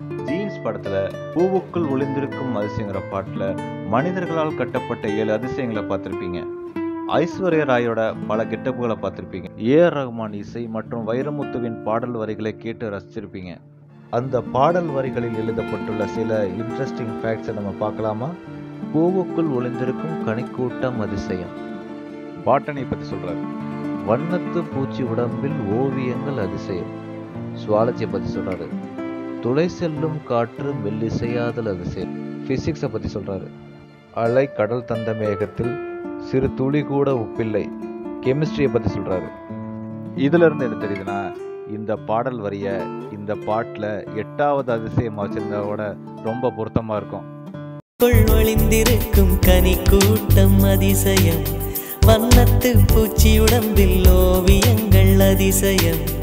jeans படத்துல பூவுக்குள் ஒளிந்திருக்கும் அதிசயங்கிற பாட்டுல மனிதர்களால் கட்டப்பட்ட ஏழு அதிசயங்களை பார்த்திருப்பீங்க ஐஸ்வர்யா ராயோட பல கெட்டப்புகளை பார்த்திருப்பீங்க ஏ ஆர் ரஹ்மான் இசை மற்றும் வைரமுத்துவின் பாடல் வரிகளை கேட்டு ரசிச்சிருப்பீங்க அந்த பாடல் வரிகளில் எழுதப்பட்டுள்ள சில இன்ட்ரெஸ்டிங் ஃபேக்ட்ஸை நம்ம பார்க்கலாமா பூவுக்குள் ஒளிந்திருக்கும் கனிக்கூட்டம் அதிசயம் பாட்டனை பற்றி சொல்றாரு வண்ணத்து பூச்சி உடம்பில் ஓவியங்கள் அதிசயம் சுவாலஜியை பற்றி சொல்றாரு துளை செல்லும் காற்று மெல்லிசையாதல் அதிசயம் ஃபிசிக்ஸை பற்றி சொல்றாரு அலை கடல் தந்த மேகத்தில் சிறு துளி கூட உப்பில்லை கெமிஸ்ட்ரியை பற்றி சொல்றாரு இதுல இருந்து என்ன தெரியுதுன்னா இந்த பாடல் வரிய இந்த பாட்டில் எட்டாவது அதிசயமா வச்சிருந்ததோட ரொம்ப பொருத்தமா இருக்கும் கொள் ஒளிந்திருக்கும் கனி கூட்டம் அதிசயம் வண்ணத்து பூச்சி உடம்பில் ஓவியங்கள் அதிசயம்